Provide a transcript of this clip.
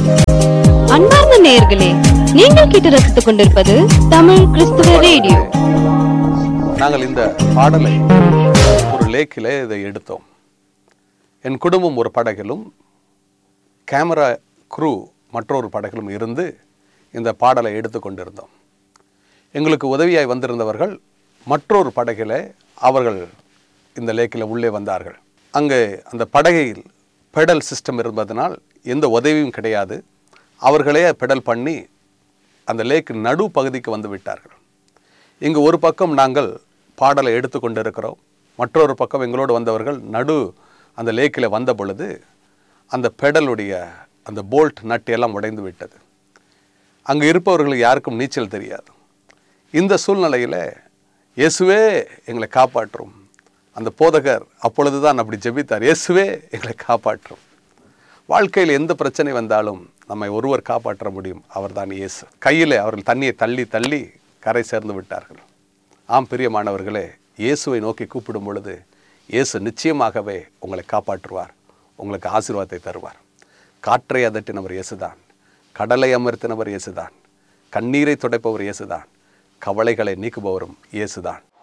அன்பார்ந்த நேயர்களே நீங்கள் கேட்டு ரசித்துக் கொண்டிருப்பது தமிழ் கிறிஸ்துவ ரேடியோ நாங்கள் இந்த பாடலை ஒரு லேக்கில் இதை எடுத்தோம் என் குடும்பம் ஒரு படகிலும் கேமரா க்ரூ மற்றொரு படகிலும் இருந்து இந்த பாடலை எடுத்து கொண்டிருந்தோம் எங்களுக்கு உதவியாய் வந்திருந்தவர்கள் மற்றொரு படகில் அவர்கள் இந்த லேக்கில் உள்ளே வந்தார்கள் அங்கே அந்த படகையில் பெடல் சிஸ்டம் இருப்பதனால் எந்த உதவியும் கிடையாது அவர்களே பெடல் பண்ணி அந்த லேக் நடு பகுதிக்கு வந்து விட்டார்கள் இங்கு ஒரு பக்கம் நாங்கள் பாடலை எடுத்து கொண்டிருக்கிறோம் மற்றொரு பக்கம் எங்களோடு வந்தவர்கள் நடு அந்த லேக்கில் வந்த பொழுது அந்த பெடலுடைய அந்த போல்ட் நட்டு எல்லாம் உடைந்து விட்டது அங்கு இருப்பவர்களுக்கு யாருக்கும் நீச்சல் தெரியாது இந்த சூழ்நிலையில் இயேசுவே எங்களை காப்பாற்றும் அந்த போதகர் அப்பொழுது தான் அப்படி ஜெபித்தார் இயேசுவே எங்களை காப்பாற்றும் வாழ்க்கையில் எந்த பிரச்சனை வந்தாலும் நம்மை ஒருவர் காப்பாற்ற முடியும் அவர்தான் இயேசு கையில் அவர்கள் தண்ணியை தள்ளி தள்ளி கரை சேர்ந்து விட்டார்கள் ஆம் பிரியமானவர்களே இயேசுவை நோக்கி கூப்பிடும் பொழுது இயேசு நிச்சயமாகவே உங்களை காப்பாற்றுவார் உங்களுக்கு ஆசீர்வாதத்தை தருவார் காற்றை அதட்டினவர் இயேசுதான் கடலை அமர்த்தினவர் இயேசுதான் கண்ணீரை துடைப்பவர் இயேசுதான் கவலைகளை நீக்குபவரும் இயேசுதான்